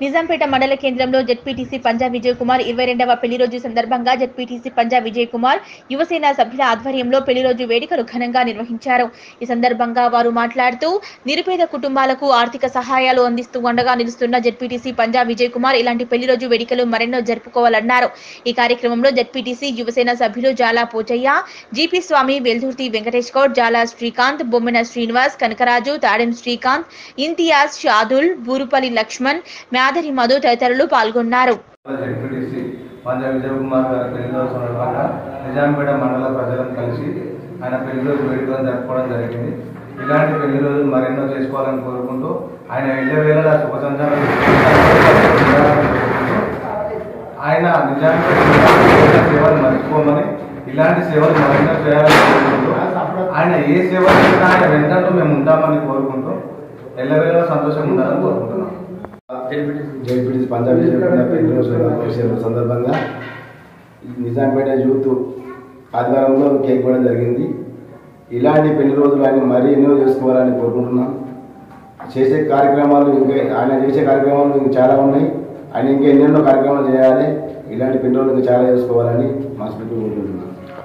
నిజాంపేట మండల కేంద్రంలో జెడ్పీటీసీ పంజా విజయ్ కుమార్ ఇరవై రెండవ పెళ్లి రోజు సందర్భంగా జెడ్పీటీసీ పంజా విజయ్ కుమార్ యువసేన సభ్యుల ఆధ్వర్యంలో పెళ్లి రోజు వేడుకలు ఘనంగా నిర్వహించారు ఈ సందర్భంగా వారు మాట్లాడుతూ నిరుపేద కుటుంబాలకు ఆర్థిక సహాయాలు అందిస్తూ అండగా నిలుస్తున్న జెడ్పీటీసీ పంజా విజయ్ కుమార్ ఇలాంటి పెళ్లి రోజు వేడుకలు మరెన్నో జరుపుకోవాలన్నారు ఈ కార్యక్రమంలో జెడ్పీటీసీ యువసేన సభ్యులు జాలా పోచయ్య జీపీ స్వామి వెల్దుర్తి వెంకటేష్ గౌడ్ జాలా శ్రీకాంత్ బొమ్మెన శ్రీనివాస్ కనకరాజు తాడెం శ్రీకాంత్ ఇంతియాజ్ షాదుల్ బూరుపల్లి లక్ష్మణ్ మ్యాదరి మధు తదితరులు పాల్గొన్నారు జెడ్పీటీసీ పంజా విజయ్ కుమార్ గారి పెళ్లి రోజు సందర్భంగా నిజాంపేట మండల ప్రజలను కలిసి ఆయన పెళ్లి రోజు వేడుకలను జరుపుకోవడం జరిగింది ఇలాంటి పెళ్లి రోజులు మరెన్నో చేసుకోవాలని కోరుకుంటూ ఆయన వెళ్ళే వేళ శుభ సంచారం ఆయన నిజాంపేట సేవలు మర్చిపోమని ఇలాంటి సేవలు మరెన్నో చేయాలని కోరుకుంటూ ఆయన ఏ సేవ చేసినా ఆయన వెంటనే మేము ఉంటామని కోరుకుంటూ ఎల్లవేళ సంతోషంగా ఉండాలని కోరుకుంటున్నాం జైపీటీ పంజాబ్ పెళ్లి రోజు చేసిన సందర్భంగా నిజాంపేట యూత్ ఆదివారంలో కేక్ ఇవ్వడం జరిగింది ఇలాంటి పెళ్లి రోజులు ఆయన మరీ ఎన్నో చేసుకోవాలని కోరుకుంటున్నాం చేసే కార్యక్రమాలు ఇంకా ఆయన చేసే కార్యక్రమాలు ఇంకా చాలా ఉన్నాయి ఆయన ఇంకా ఎన్నెన్నో కార్యక్రమాలు చేయాలి ఇలాంటి పెళ్లి రోజులు ఇంకా చాలా చేసుకోవాలని మనస్ఫూర్తిగా కోరుకుంటున్నాం